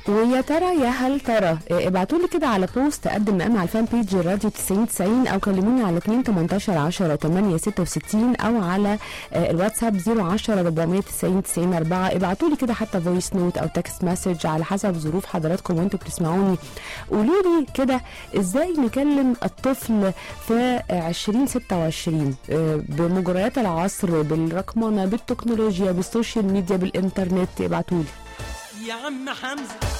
ويا ترى يا هل ترى ابعتوا لي كده على بوست قدم مقام على الفان بيج راديو 90 90 او كلموني على 2 18 10 8 66 او على آه، الواتساب 010 490 90 4 ابعتوا لي كده حتى فويس نوت او تكست مسج على حسب ظروف حضراتكم وانتوا بتسمعوني قولوا لي كده ازاي نكلم الطفل في 2026 آه، بمجريات العصر بالرقمنه بالتكنولوجيا بالسوشيال ميديا بالانترنت ابعتوا لي يا عم حمزة